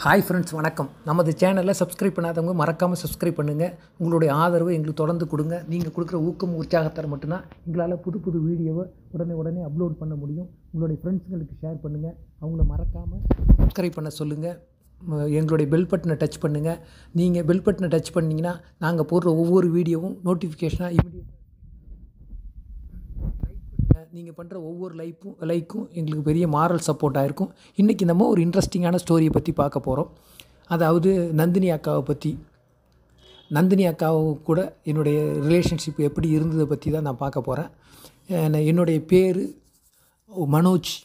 hi friends வணக்கம் நமது சேனலை சப்ஸ்கிரைப் பண்ணாதவங்க மறக்காமல் சப்ஸ்கிரைப் பண்ணுங்கள் உங்களுடைய ஆதரவை எங்களுக்கு தொடர்ந்து கொடுங்க நீங்கள் கொடுக்குற ஊக்கம் உற்சாகத்தை மட்டும்தான் எங்களால் புது புது வீடியோவை உடனே உடனே அப்லோட் பண்ண முடியும் உங்களுடைய ஃப்ரெண்ட்ஸுங்களுக்கு ஷேர் பண்ணுங்கள் அவங்கள மறக்காமல் சப்ஸ்கிரைப் பண்ண சொல்லுங்கள் ம- எங்களுடைய பெல் பட்டனை டச் பண்ணுங்கள் நீங்கள் பெல் பட்டனை டச் பண்ணிங்கன்னா நாங்கள் போடுற ஒவ்வொரு வீடியோவும் நோட்டிஃபிகேஷனாக இமீடியட் நீங்கள் பண்ணுற ஒவ்வொரு லைப்பும் லைக்கும் எங்களுக்கு பெரிய மாரல் சப்போர்ட்டாக இருக்கும் இன்றைக்கி நம்ம ஒரு இன்ட்ரெஸ்டிங்கான ஸ்டோரியை பற்றி பார்க்க போகிறோம் அதாவது நந்தினி அக்காவை பற்றி நந்தினி அக்காவை கூட என்னுடைய ரிலேஷன்ஷிப் எப்படி இருந்ததை பற்றி தான் நான் பார்க்க போகிறேன் என்னுடைய பேர் மனோஜ்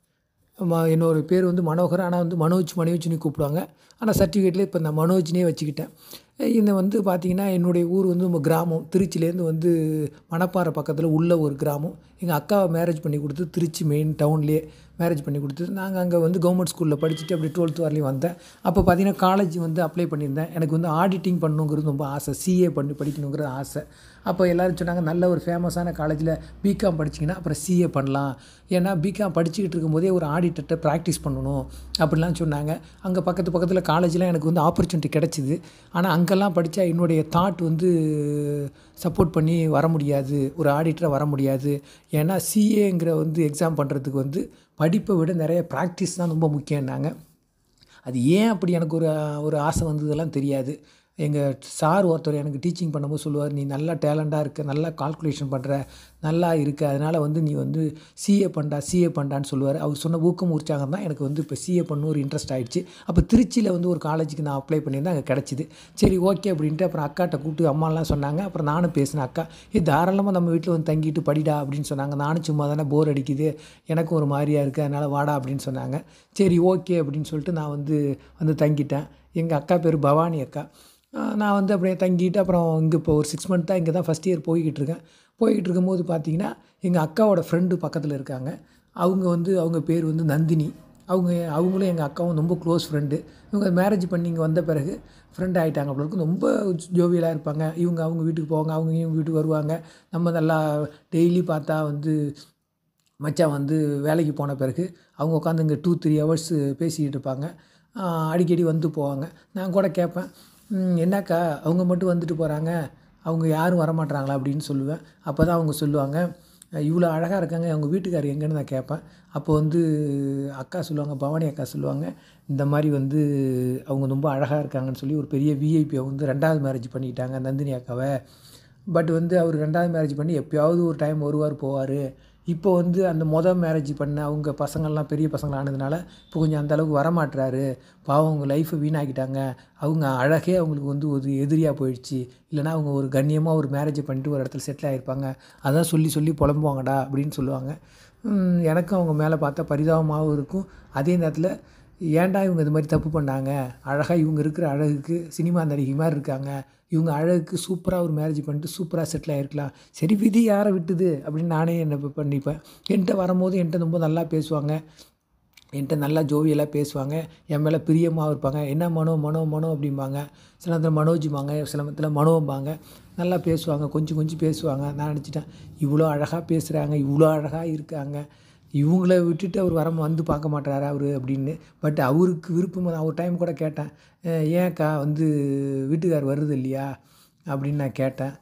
ம- என்னோட பேர் வந்து மனோகர் ஆனால் வந்து மனோஜ் மனோஜ்னு கூப்பிடுவாங்க ஆனால் சர்டிஃபிகேட்டில் இப்போ நான் மனோஜ்னே வச்சுக்கிட்டேன் இந்த வந்து பார்த்திங்கன்னா என்னுடைய ஊர் வந்து நம்ம கிராமம் திருச்சிலேருந்து வந்து மணப்பாறை பக்கத்தில் உள்ள ஒரு கிராமம் எங்கள் அக்காவை மேரேஜ் பண்ணி கொடுத்து திருச்சி மெயின் டவுன்லேயே மேரேஜ் பண்ணி கொடுத்து நாங்கள் அங்கே வந்து கவர்மெண்ட் ஸ்கூலில் படிச்சுட்டு அப்படி டுவெல்த் வரலையும் வந்தேன் அப்போ பார்த்தீங்கன்னா காலேஜ் வந்து அப்ளை பண்ணியிருந்தேன் எனக்கு வந்து ஆடிட்டிங் பண்ணணுங்கிறது ரொம்ப ஆசை சிஏ பண்ணி படிக்கணுங்கிறது ஆசை அப்போ எல்லோரும் சொன்னாங்க நல்ல ஒரு ஃபேமஸான காலேஜில் பிகாம் படிச்சிங்கன்னா அப்புறம் சிஏ பண்ணலாம் ஏன்னா பிகாம் படிச்சுக்கிட்டு இருக்கும்போதே ஒரு ஆடிட்டர்கிட்ட ப்ராக்டிஸ் பண்ணணும் அப்படிலாம் சொன்னாங்க அங்கே பக்கத்து பக்கத்தில் காலேஜில் எனக்கு வந்து ஆப்பர்ச்சுனிட்டி கிடச்சிது ஆனால் அங்கெல்லாம் படித்தா என்னுடைய தாட் வந்து சப்போர்ட் பண்ணி வர முடியாது ஒரு ஆடிட்டராக வர முடியாது ஏன்னா சிஏங்கிற வந்து எக்ஸாம் பண்ணுறதுக்கு வந்து படிப்பை விட நிறைய ப்ராக்டிஸ் தான் ரொம்ப முக்கியம்னாங்க அது ஏன் அப்படி எனக்கு ஒரு ஒரு ஆசை வந்ததெல்லாம் தெரியாது எங்கள் சார் ஒருத்தர் எனக்கு டீச்சிங் பண்ணும்போது சொல்லுவார் நீ நல்லா டேலண்டாக இருக்க நல்லா கால்குலேஷன் பண்ணுற நல்லா இருக்க அதனால் வந்து நீ வந்து சிஏ பண்ணா சிஏ பண்ணான்னு சொல்லுவார் அவர் சொன்ன ஊக்கம் உற்சாகம் தான் எனக்கு வந்து இப்போ சிஏ பண்ண ஒரு இன்ட்ரெஸ்ட் ஆயிடுச்சு அப்போ திருச்சியில் வந்து ஒரு காலேஜுக்கு நான் அப்ளை பண்ணியிருந்தேன் அங்கே கிடச்சிது சரி ஓகே அப்படின்ட்டு அப்புறம் அக்காட்ட கூப்பிட்டு அம்மாலாம் சொன்னாங்க அப்புறம் நானும் பேசினேன் அக்கா இது தாராளமாக நம்ம வீட்டில் வந்து தங்கிட்டு படிடா அப்படின்னு சொன்னாங்க நானும் சும்மா தானே போர் அடிக்குது எனக்கும் ஒரு மாதிரியாக இருக்குது அதனால் வாடா அப்படின்னு சொன்னாங்க சரி ஓகே அப்படின்னு சொல்லிட்டு நான் வந்து வந்து தங்கிட்டேன் எங்கள் அக்கா பேர் பவானி அக்கா ஆஹ் நான் வந்து அப்படியே தங்கிட்டு அப்புறம் இங்கே இப்போ ஒரு சிக்ஸ் மந்த் தான் இங்கே தான் ஃபஸ்ட் இயர் போய்கிட்டு இருக்கேன் போய்கிட்டு இருக்கும்போது பார்த்தீங்கன்னா எங்கள் அக்காவோட ஃப்ரெண்டு பக்கத்தில் இருக்காங்க அவங்க வந்து அவங்க பேர் வந்து நந்தினி அவங்க அவங்களும் எங்கள் அக்காவும் ரொம்ப க்ளோஸ் ஃப்ரெண்டு இவங்க மேரேஜ் பண்ணி இங்கே வந்த பிறகு ஃப்ரெண்ட் ஆகிட்டாங்க அப்படி இருக்கும் ரொம்ப ஜோவியலாக இருப்பாங்க இவங்க அவங்க வீட்டுக்கு போவாங்க அவங்க இவங்க வீட்டுக்கு வருவாங்க நம்ம நல்லா டெய்லி பார்த்தா வந்து மச்சான் வந்து வேலைக்கு போன பிறகு அவங்க உட்காந்து இங்கே டூ த்ரீ ஹவர்ஸ் பேசிக்கிட்டு இருப்பாங்க ஆஹ் அடிக்கடி வந்து போவாங்க நான் கூட கேட்பேன் "ம், என்னக்கா அவங்க மட்டும் வந்துட்டு போகிறாங்க அவங்க யாரும் வரமாட்றாங்களா அப்படின்னு சொல்லுவேன் அப்போ தான் அவங்க சொல்லுவாங்க இவ்வளோ அழகாக இருக்காங்க அவங்க வீட்டுக்காரர் எங்கன்னு நான் கேட்பேன் அப்போ வந்து அக்கா சொல்லுவாங்க பவானி அக்கா சொல்லுவாங்க இந்த மாதிரி வந்து அவங்க ரொம்ப அழகாக இருக்காங்கன்னு சொல்லி ஒரு பெரிய விஐபியை வந்து ரெண்டாவது மேரேஜ் பண்ணிக்கிட்டாங்க நந்தினி அக்காவை பட் வந்து அவர் ரெண்டாவது மேரேஜ் பண்ணி எப்பயாவது ஒரு டைம் வருவார் போவார் இப்போ வந்து அந்த மொதல் மேரேஜ் பண்ண அவங்க பசங்கள்லாம் பெரிய பசங்கள் ஆனதுனால இப்போ கொஞ்சம் அந்த அளவுக்கு வரமாட்டுறாரு பாவம் அவங்க லைஃப்பை வீணாக்கிட்டாங்க அவங்க அழகே அவங்களுக்கு வந்து ஒரு எதிரியாக போயிடுச்சு இல்லைனா அவங்க ஒரு கண்ணியமாக ஒரு மேரேஜ் பண்ணிட்டு ஒரு இடத்துல செட்டில் ஆகிருப்பாங்க அதான் சொல்லி சொல்லி புலம்புவாங்கடா அப்படின்னு சொல்லுவாங்க உம், எனக்கும் அவங்க மேலே பார்த்தா பரிதாபமாகவும் இருக்கும் அதே நேரத்தில் ஏன்டா இவங்க இது மாதிரி தப்பு பண்ணாங்க அழகாக இவங்க இருக்கிற அழகுக்கு சினிமா நடிகை மாதிரி இருக்காங்க இவங்க அழகுக்கு சூப்பராக ஒரு மேரேஜ் பண்ணிட்டு சூப்பராக செட்டில் ஆகிருக்கலாம் சரி விதி யாரை விட்டுது அப்படின்னு நானே என்ன இப்ப பண்ணிப்பேன் என்கிட்ட வரும்போது என்கிட்ட ரொம்ப நல்லா பேசுவாங்க என்கிட்ட நல்லா ஜோவியலாக பேசுவாங்க என் மேலே பிரியமாக இருப்பாங்க என்ன மனோ மனோ மனோ அப்படிம்பாங்க சில நேரத்தில் மனோஜும்பாங்க சில நேரத்தில் மனோம்பாங்க நல்லா பேசுவாங்க கொஞ்சம் கொஞ்சம் பேசுவாங்க நான் நினச்சிட்டேன் இவ்வளோ அழகாக பேசுகிறாங்க இவ்வளோ அழகாக இருக்காங்க இவங்கள விட்டுட்டு அவர் வர வந்து பார்க்க மாட்டாரா அவர் அப்படின்னு பட் அவருக்கு விருப்பம் நான் ஒரு டைம் கூட கேட்டேன் "அஹ் ஏன்க்கா வந்து வீட்டுக்கார் வருது இல்லையா அப்படின்னு நான் கேட்டேன்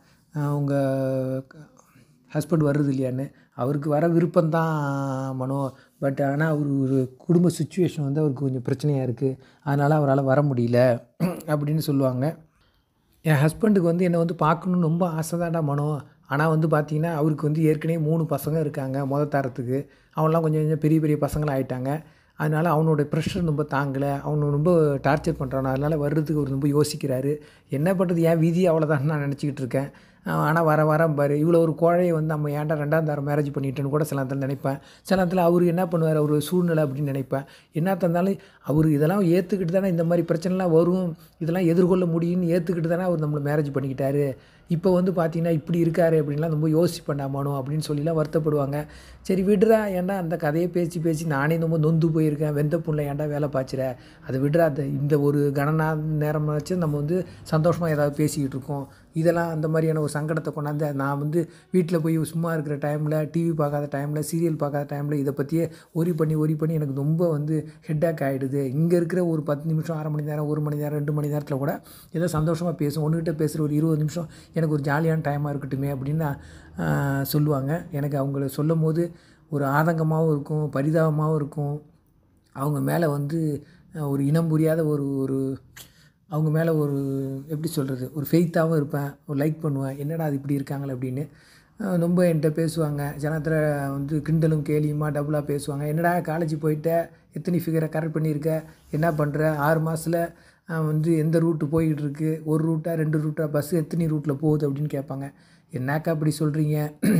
உங்கள் ஹஸ்பண்ட் வருது இல்லையான்னு அவருக்கு வர விருப்பம்தான் மனோ பட் ஆனால் அவர் ஒரு குடும்ப சுச்சுவேஷன் வந்து அவருக்கு கொஞ்சம் பிரச்சனையாக இருக்குது அதனால் அவரால் வர முடியல அப்படின்னு சொல்லுவாங்க என் ஹஸ்பண்டுக்கு வந்து என்னை வந்து பார்க்கணுன்னு ரொம்ப ஆசைதான்டா மனோ ஆனால் வந்து பார்த்தீங்கன்னா அவருக்கு வந்து ஏற்கனவே மூணு பசங்க இருக்காங்க முத தரத்துக்கு அவன்லாம் கொஞ்சம் கொஞ்சம் பெரிய பெரிய பசங்களாக ஆயிட்டாங்க அதனால் அவனோட ப்ரெஷர் ரொம்ப தாங்கலை அவனை ரொம்ப டார்ச்சர் பண்ணுறான் அதனால் வர்றதுக்கு அவர் ரொம்ப யோசிக்கிறாரு என்ன பண்ணுறது ஏன் விதி அவ்வளோதான் நான் நினச்சிக்கிட்டு இருக்கேன் ஆனால் வர வர பாரு இவ்வளோ ஒரு கோழையை வந்து நம்ம ஏன்டா ரெண்டாம் தரம் மேரேஜ் பண்ணிட்டேன்னு கூட சில நேரத்தில் நினைப்பேன் சில நேரத்தில் அவர் என்ன பண்ணுவார் அவர் சூழ்நிலை அப்படின்னு நினைப்பேன் என்ன தந்தாலும் அவர் இதெல்லாம் ஏற்றுக்கிட்டு தானே இந்த மாதிரி பிரச்சனைலாம் வரும் இதெல்லாம் எதிர்கொள்ள முடியும்னு ஏற்றுக்கிட்டு தானே அவர் நம்மளை மேரேஜ் பண்ணிக்கிட்டாரு இப்போ வந்து பார்த்தீங்கன்னா இப்படி இருக்காரு அப்படின்லாம் ரொம்ப யோசிப்பேன்டா மனு அப்படின்னு சொல்லிலாம் வருத்தப்படுவாங்க சரி விடுறா ஏன்டா அந்த கதையை பேசி பேசி நானே ரொம்ப நொந்து போயிருக்கேன் வெந்த புண்ணில் ஏன்டா வேலை பாய்ச்சிற அதை விடுறா அந்த இந்த ஒரு கணனா நேரம் வச்சு நம்ம வந்து சந்தோஷமாக ஏதாவது பேசிக்கிட்டு இருக்கோம் இதெல்லாம் அந்த மாதிரியான ஒரு சங்கடத்தை கொண்டாந்து நான் வந்து வீட்டில் போய் சும்மா இருக்கிற டைமில் டிவி பார்க்காத டைமில் சீரியல் பார்க்காத டைமில் இதை பற்றியே ஒரி பண்ணி ஒரி பண்ணி எனக்கு ரொம்ப வந்து ஹெட்டாக் ஆகிடுது இங்கே இருக்கிற ஒரு பத்து நிமிஷம் அரை மணி நேரம் ஒரு மணி நேரம் ரெண்டு மணி நேரத்தில் கூட ஏதோ சந்தோஷமாக பேசும் ஒன்றுகிட்ட பேசுகிற ஒரு இருபது நிமிஷம் எனக்கு ஒரு ஜாலியான டைமாக இருக்கட்டுமே அப்படின்னு நான் சொல்லுவாங்க எனக்கு அவங்கள சொல்லும் போது ஒரு ஆதங்கமாகவும் இருக்கும் பரிதாபமாகவும் இருக்கும் அவங்க மேலே வந்து ஒரு இனம் புரியாத ஒரு ஒரு அவங்க மேலே ஒரு எப்படி சொல்கிறது ஒரு ஃபெய்த்தாகவும் இருப்பேன் ஒரு லைக் பண்ணுவேன் என்னடா அது இப்படி இருக்காங்களே அப்படின்னு அஹ் ரொம்ப என்கிட்ட பேசுவாங்க ஜனத்தில் வந்து கிண்டலும் கேலியுமா டபுளாக பேசுவாங்க என்னடா காலேஜ் போயிட்ட எத்தனை ஃபிகரை கரெக்ட் பண்ணியிருக்க என்ன பண்ணுற ஆறு மாதத்தில் வந்து எந்த ரூட்டு போய்கிட்டு இருக்கு ஒரு ரூட்டா ரெண்டு ரூட்டா பஸ் எத்தனை ரூட்டில் போகுது அப்படின்னு கேட்பாங்க என்னக்கா அப்படி சொல்கிறீங்க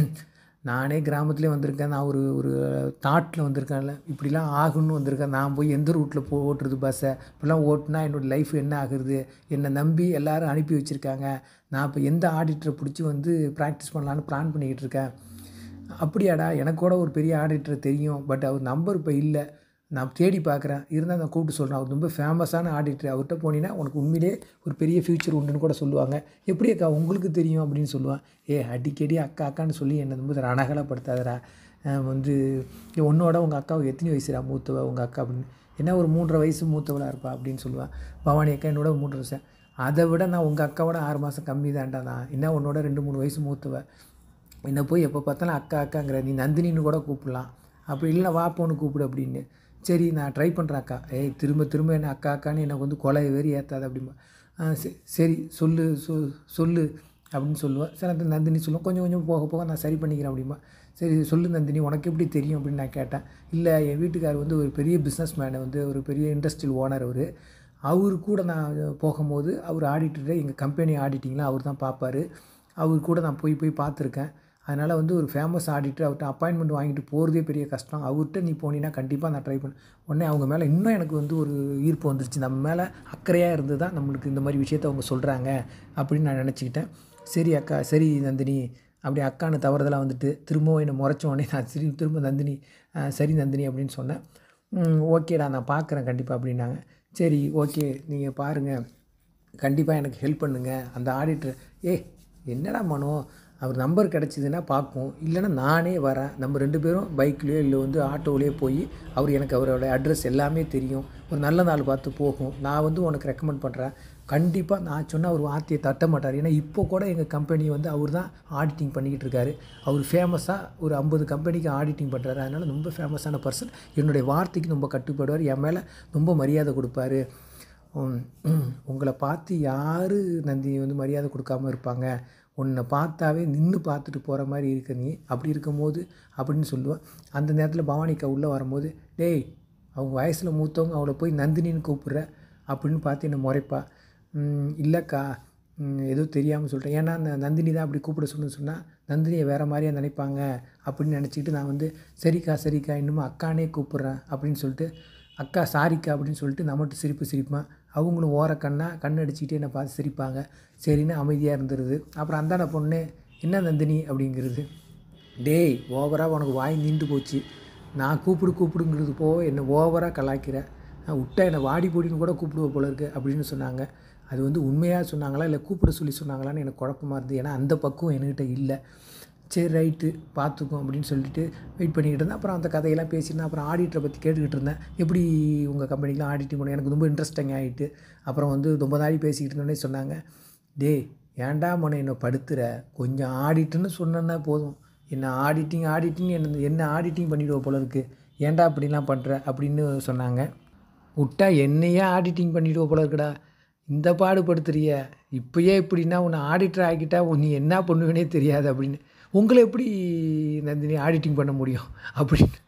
நானே கிராமத்துலேயே வந்திருக்கேன் நான் ஒரு ஒரு தாட்டில் வந்திருக்கேன்ல இப்படிலாம் ஆகும்னு வந்திருக்கேன் நான் போய் எந்த ரூட்டில் போ ஓட்டுறது பஸ்ஸை இப்படிலாம் ஓட்டினா என்னோடய லைஃப் என்ன ஆகுறது என்னை நம்பி எல்லாரும் அனுப்பி வச்சுருக்காங்க நான் இப்போ எந்த ஆடிட்டரை பிடிச்சி வந்து ப்ராக்டிஸ் பண்ணலான்னு பிளான் பண்ணிக்கிட்டு இருக்கேன் அப்படியாடா எனக்கு கூட ஒரு பெரிய ஆடிட்டர் தெரியும் பட் அவர் நம்பர் இப்போ இல்லை நான் தேடி பார்க்குறேன் இருந்தால் நான் கூப்பிட்டு சொல்கிறேன் அவர் ரொம்ப ஃபேமஸான ஆடிட்டர் அவர்கிட்ட போனீங்கன்னா உனக்கு உண்மையிலே ஒரு பெரிய ஃப்யூச்சர் உண்டுன்னு கூட சொல்லுவாங்க எப்படி அக்கா உங்களுக்கு தெரியும் அப்படின்னு சொல்லுவான் ஏ அடிக்கடி அக்கா அக்கான்னு சொல்லி என்னை ரொம்ப ரணகலப்படுத்தாதடா அஹ் வந்து உன்னோட உங்கள் அக்காவுக்கு எத்தனை வயசுடா மூத்தவ உங்கள் அக்கா அப்படின்னு என்ன ஒரு மூன்றரை வயசு மூத்தவளாக இருப்பா அப்படின்னு சொல்லுவான் பவானி அக்கா என்னோட மூன்றரை வயசு அதை விட நான் உங்கள் அக்காவோட ஆறு மாதம் கம்மி தான்டா நான் என்ன உன்னோட ரெண்டு மூணு வயசு மூத்தவ என்னை போய் எப்போ பார்த்தாலும் அக்கா அக்காங்கிற நீ நந்தினின்னு கூட கூப்பிடலாம் அப்படி இல்லை வா போன்னு கூப்பிடு அப்படின்னு சரி நான் ட்ரை பண்ணுறேன் அக்கா ஏய் திரும்ப திரும்ப என்ன அக்கா அக்கான்னு எனக்கு வந்து கொலை வெறி ஏற்றாது அப்படிம்பா ஆ சரி சரி சொல்லு சொ சொல்லு அப்படின்னு சொல்லுவேன் சில நேரத்துல நந்தினி சொல்லுவோம் கொஞ்சம் கொஞ்சம் போக போக நான் சரி பண்ணிக்கிறேன் அப்படிம்பா சரி சொல்லு நந்தினி உனக்கு எப்படி தெரியும் அப்படின்னு நான் கேட்டேன் இல்லை என் வீட்டுக்கார் வந்து ஒரு பெரிய பிஸ்னஸ் மேனு வந்து ஒரு பெரிய இண்டஸ்ட்ரியல் ஓனர் அவர் அவர் கூட நான் போகும்போது அவர் ஆடிட்டரை எங்கள் கம்பெனி ஆடிட்டிங்லாம் அவர் தான் பார்ப்பாரு அவர் கூட நான் போய் போய் பார்த்துருக்கேன் அதனால் வந்து ஒரு ஃபேமஸ் ஆடிட்டர் அவர்கிட்ட அப்பாயின்மெண்ட் வாங்கிட்டு போகிறதே பெரிய கஷ்டம் அவர்கிட்ட நீ போனீங்கன்னா கண்டிப்பாக நான் ட்ரை பண்ண உடனே அவங்க மேலே இன்னும் எனக்கு வந்து ஒரு ஈர்ப்பு வந்துருச்சு நம்ம மேலே அக்கறையாக இருந்து தான் நம்மளுக்கு இந்த மாதிரி விஷயத்த அவங்க சொல்கிறாங்க அப்படின்னு நான் நினச்சிக்கிட்டேன் சரி அக்கா சரி நந்தினி அப்படி அக்கான்னு தவறுதலாக வந்துட்டு திரும்பவும் என்னை முறைச்ச உடனே நான் சரி திரும்ப நந்தினி "ஆ, சரி நந்தினி அப்படின்னு சொன்னேன் "ம், ஓகேடா நான் பார்க்குறேன் கண்டிப்பாக அப்படின்னாங்க சரி ஓகே நீங்கள் பாருங்கள் கண்டிப்பாக எனக்கு ஹெல்ப் பண்ணுங்கள் அந்த ஆடிட்டர் ஏ என்னடா மனோ அவர் நம்பர் கிடச்சிதுன்னா பார்ப்போம் இல்லைன்னா நானே வரேன் நம்ம ரெண்டு பேரும் பைக்லேயோ இல்லை வந்து ஆட்டோவிலேயோ போய் அவர் எனக்கு அவரோட அட்ரஸ் எல்லாமே தெரியும் ஒரு நல்ல நாள் பார்த்து போகும் நான் வந்து உனக்கு ரெக்கமெண்ட் பண்ணுறேன் கண்டிப்பாக நான் சொன்ன ஒரு வார்த்தையை தட்ட மாட்டார் ஏன்னா இப்போ கூட எங்கள் கம்பெனி வந்து அவர் தான் ஆடிட்டிங் பண்ணிக்கிட்டு இருக்காரு அவர் ஃபேமஸாக ஒரு ஐம்பது கம்பெனிக்கு ஆடிட்டிங் பண்ணுறாரு அதனால் ரொம்ப ஃபேமஸான பர்சன் என்னுடைய வார்த்தைக்கு ரொம்ப கட்டுப்படுவார் என் மேலே ரொம்ப மரியாதை கொடுப்பாரு உம், உங்களை பார்த்து யார் நந்தி வந்து மரியாதை கொடுக்காம இருப்பாங்க உன்னை பார்த்தாவே நின்று பார்த்துட்டு போகிற மாதிரி இருக்க நீ அப்படி இருக்கும்போது அப்படின்னு சொல்லுவேன் அந்த நேரத்தில் பவானிக்கா உள்ளே வரும்போது டேய் அவங்க வயசில் மூத்தவங்க அவளை போய் நந்தினின்னு கூப்பிட்ற அப்படின்னு பார்த்து என்னை முறைப்பா "ம், இல்லைக்கா ம், ஏதோ தெரியாமல் சொல்லிட்டேன் ஏன்னா அந்த நந்தினி தான் அப்படி கூப்பிட சொல்லு சொன்னால் நந்தினியை வேறு மாதிரியா நினைப்பாங்க அப்படின்னு நினச்சிக்கிட்டு நான் வந்து சரிக்கா சரிக்கா இன்னும் அக்கானே கூப்பிட்றேன் அப்படின்னு சொல்லிட்டு அக்கா சாரிக்கா அப்படின்னு சொல்லிட்டு நான் மட்டும் சிரிப்பு சிரிப்பேன் அவங்களும் ஓரக்கண்ணா கண் அடிச்சுக்கிட்டே என்னை பார்த்து சிரிப்பாங்க சரின்னு அமைதியாக இருந்துருது அப்புறம் அந்தான பொண்ணு என்ன நந்தினி அப்படிங்கிறது டேய் ஓவராக உனக்கு வாய் நீண்டு போச்சு நான் கூப்பிடு கூப்பிடுங்கிறது போ என்னை ஓவராக கலாய்க்கிற நான் விட்டா என்னை வாடி போடின்னு கூட கூப்பிடுவ போல இருக்கு அப்படின்னு சொன்னாங்க அது வந்து உண்மையாக சொன்னாங்களா இல்லை கூப்பிட சொல்லி சொன்னாங்களான்னு எனக்கு குழப்பமா இருந்தது ஏன்னா அந்த பக்குவம் என்கிட்ட இல்லை சரி ரைட்டு பார்த்துக்கோம் அப்படின்னு சொல்லிட்டு வெயிட் பண்ணிக்கிட்டு இருந்தேன் அப்புறம் அந்த கதையெல்லாம் பேசியிருந்தேன் அப்புறம் ஆடிட்டரை பற்றி கேட்டுக்கிட்டு இருந்தேன் எப்படி உங்கள் கம்பெனிக்கெலாம் ஆடிட்டிங் பண்ண எனக்கு ரொம்ப இன்ட்ரெஸ்டிங் ஆகிட்டு அப்புறம் வந்து ரொம்ப நாளி பேசிக்கிட்டு இருந்தோடனே சொன்னாங்க டேய் ஏன்டா மன என்னை படுத்துற கொஞ்சம் ஆடிட்டுன்னு சொன்னேன்னா போதும் என்ன ஆடிட்டிங் ஆடிட்டிங் என்ன என்ன ஆடிட்டிங் பண்ணிவிடுவோம் போல இருக்கு ஏன்டா அப்படிலாம் பண்ணுற அப்படின்னு சொன்னாங்க விட்டா என்னையே ஆடிட்டிங் பண்ணிவிடுவ போல இருக்குடா இந்த பாடுபடுத்துறிய இப்பயே இப்படின்னா உன்னை ஆடிட்டர் ஆக்கிட்டா உன் நீ என்ன பண்ணுவேனே தெரியாது அப்படின்னு உங்களை எப்படி நந்தினி ஆடிட்டிங் பண்ண முடியும் அப்படின்னு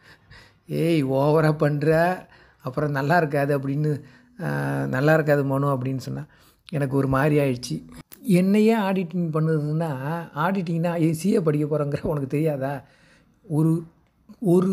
ஏய் ஓவராக பண்ணுற அப்புறம் நல்லா இருக்காது அப்படின்னு ஆஹ், நல்லா இருக்காது மனு அப்படின்னு சொன்னால் எனக்கு ஒரு மாதிரி ஆயிடுச்சு என்னையே ஆடிட்டிங் பண்ணுறதுன்னா ஆடிட்டிங்னா சிஏ படிக்க போகிறோங்கிற உனக்கு தெரியாதா ஒரு ஒரு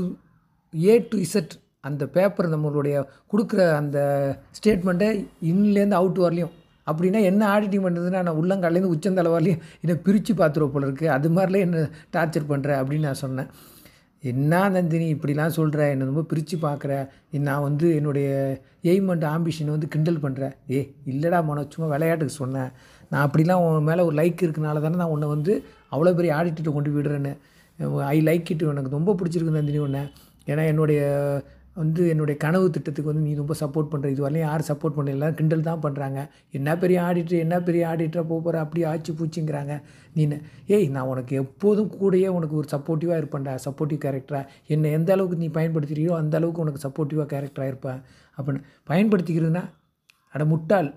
ஏ டு இசட் அந்த பேப்பர் நம்மளுடைய கொடுக்குற அந்த ஸ்டேட்மெண்ட்டை இன்னிலேருந்து அவுட் வரலையும் அப்படின்னா என்ன ஆடிட்டிங் பண்ணுறதுன்னா நான் உள்ளங்காலேருந்து உச்சந்தலை வரலையும் என்னை பிரித்து பார்த்துருவ போல இருக்குது அது மாதிரிலாம் என்ன டார்ச்சர் பண்ணுற அப்படின்னு நான் சொன்னேன் என்ன நந்தினி இப்படிலாம் சொல்கிற என்னை ரொம்ப பிரித்து பார்க்குற நான் வந்து என்னுடைய எய்ம் அண்ட் ஆம்பிஷனை வந்து கிண்டல் பண்ணுறேன் ஏ இல்லைடா மனோ சும்மா விளையாட்டுக்கு சொன்னேன் நான் அப்படிலாம் உன் மேலே ஒரு லைக் இருக்கனால தானே நான் உன்னை வந்து அவ்வளோ பெரிய ஆடிட்டர்கிட்ட கொண்டு விடுறேன்னு ஐ லைக் இட் எனக்கு ரொம்ப பிடிச்சிருக்கு நந்தினி உன்னை ஏன்னா என்னுடைய வந்து என்னுடைய கனவு திட்டத்துக்கு வந்து நீ ரொம்ப சப்போர்ட் பண்ணுற இது வரலையும் யாரும் சப்போர்ட் பண்ணல எல்லாரும் கிண்டல் தான் பண்ணுறாங்க என்ன பெரிய ஆடிட்டர் என்ன பெரிய ஆடிட்டராக போக போகிற அப்படி ஆச்சு பூச்சிங்கிறாங்க நீ ஏய் நான் உனக்கு எப்போதும் கூடயே உனக்கு ஒரு சப்போர்ட்டிவாக இருப்பேன்டா சப்போர்ட்டிவ் கேரக்டராக என்னை எந்த அளவுக்கு நீ பயன்படுத்துறியோ அந்த அளவுக்கு உனக்கு சப்போர்ட்டிவாக கேரக்டராக இருப்பேன் அப்படின்னு பயன்படுத்திக்கிறதுனா அட முட்டாள்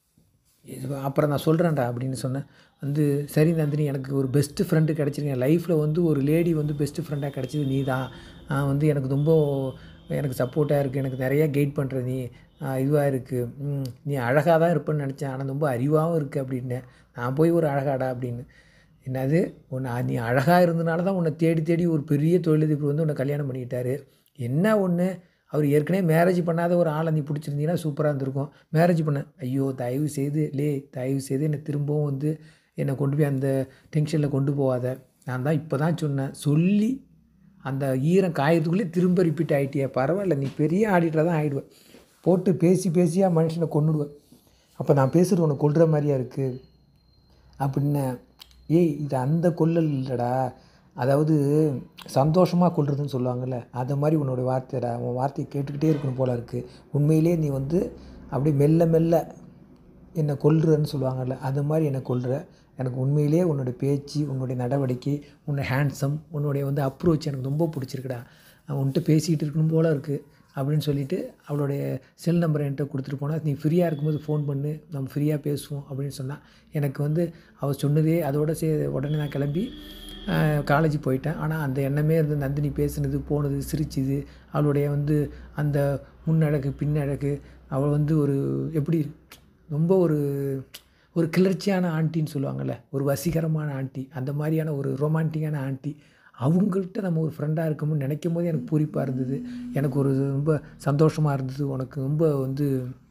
இது அப்புறம் நான் சொல்கிறேன்டா அப்படின்னு சொன்னேன் வந்து சரி நந்தினி எனக்கு ஒரு பெஸ்ட்டு ஃப்ரெண்டு கிடச்சிருங்க லைஃப்பில் வந்து ஒரு லேடி வந்து பெஸ்ட்டு ஃப்ரெண்டாக கிடச்சது நீ தான் வந்து எனக்கு ரொம்ப எனக்கு சப்போர்ட்டாக இருக்குது எனக்கு நிறையா கைட் பண்ணுற நீ இதுவாக இருக்குது நீ அழகாக தான் இருப்பேன்னு நினச்சேன் ஆனால் ரொம்ப அறிவாகவும் இருக்குது அப்படின்னேன் நான் போய் ஒரு அழகாடா அப்படின்னு என்னது உன்னை நீ அழகாக இருந்தனால தான் உன்னை தேடி தேடி ஒரு பெரிய தொழிலதிபர் வந்து உன்னை கல்யாணம் பண்ணிக்கிட்டாரு என்ன ஒன்று அவர் ஏற்கனவே மேரேஜ் பண்ணாத ஒரு ஆளை நீ பிடிச்சிருந்தீங்கன்னா சூப்பராக இருந்திருக்கும் மேரேஜ் பண்ண ஐயோ தயவு செய்து லே தயவு செய்து என்னை திரும்பவும் வந்து என்னை கொண்டு போய் அந்த டென்ஷனில் கொண்டு போகாத நான் தான் இப்போ தான் சொன்னேன் சொல்லி அந்த ஈரம் காயத்துக்குள்ளே திரும்ப ரிப்பீட் ஆகிட்டியே பரவாயில்ல நீ பெரிய ஆடிட்டராக தான் ஆகிடுவேன் போட்டு பேசி பேசியாக மனுஷனை கொண்டுடுவேன் அப்போ நான் பேசுகிறது உனக்கு கொல்ற மாதிரியா இருக்குது அப்படின்னு ஏய் இது அந்த கொல்லல் இல்லைடா அதாவது சந்தோஷமாக கொள்றதுன்னு சொல்லுவாங்கள்ல அது மாதிரி உன்னோட வார்த்தைடா உன் வார்த்தையை கேட்டுக்கிட்டே இருக்கணும் போல இருக்குது உண்மையிலே நீ வந்து அப்படியே மெல்ல மெல்ல என்னை கொல்றன்னு சொல்லுவாங்கள்ல அது மாதிரி என்னை கொல்ற எனக்கு உண்மையிலே உன்னோடய பேச்சு உன்னுடைய நடவடிக்கை உன்னோட ஹேண்ட்ஸம் உன்னுடைய வந்து அப்ரோச் எனக்கு ரொம்ப பிடிச்சிருக்குடா உன்கிட்ட பேசிக்கிட்டு இருக்கணும் போல இருக்குது அப்படின்னு சொல்லிவிட்டு அவளுடைய செல் நம்பரை என்கிட்ட கொடுத்துட்டு போனால் நீ ஃப்ரீயாக இருக்கும்போது ஃபோன் பண்ணு நம்ம ஃப்ரீயாக பேசுவோம் அப்படின்னு சொன்னான் எனக்கு வந்து அவள் சொன்னதே அதோட சே உடனே நான் கிளம்பி காலேஜ் போயிட்டேன் ஆனால் அந்த எண்ணமே இருந்து நந்தினி பேசுனது போனது சிரிச்சுது அவளுடைய வந்து அந்த முன்னழகு பின்னழகு அவள் வந்து ஒரு எப்படி ரொம்ப ஒரு ஒரு கிளர்ச்சியான ஆண்டின்னு சொல்லுவாங்கள்ல ஒரு வசீகரமான ஆண்டி அந்த மாதிரியான ஒரு ரொமான்டிக்கான ஆண்டி அவங்கள்ட்ட நம்ம ஒரு ஃப்ரெண்டாக இருக்கணும்னு நினைக்கும் போது எனக்கு பூரிப்பாக இருந்தது எனக்கு ஒரு ரொம்ப சந்தோஷமாக இருந்தது உனக்கு ரொம்ப வந்து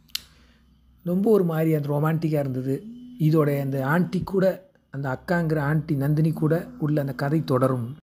ரொம்ப ஒரு மாதிரி அந்த ரொமான்டிக்காக இருந்தது இதோடைய அந்த ஆண்டி கூட அந்த அக்காங்கிற ஆண்டி நந்தினி கூட உள்ள அந்த கதை தொடரும்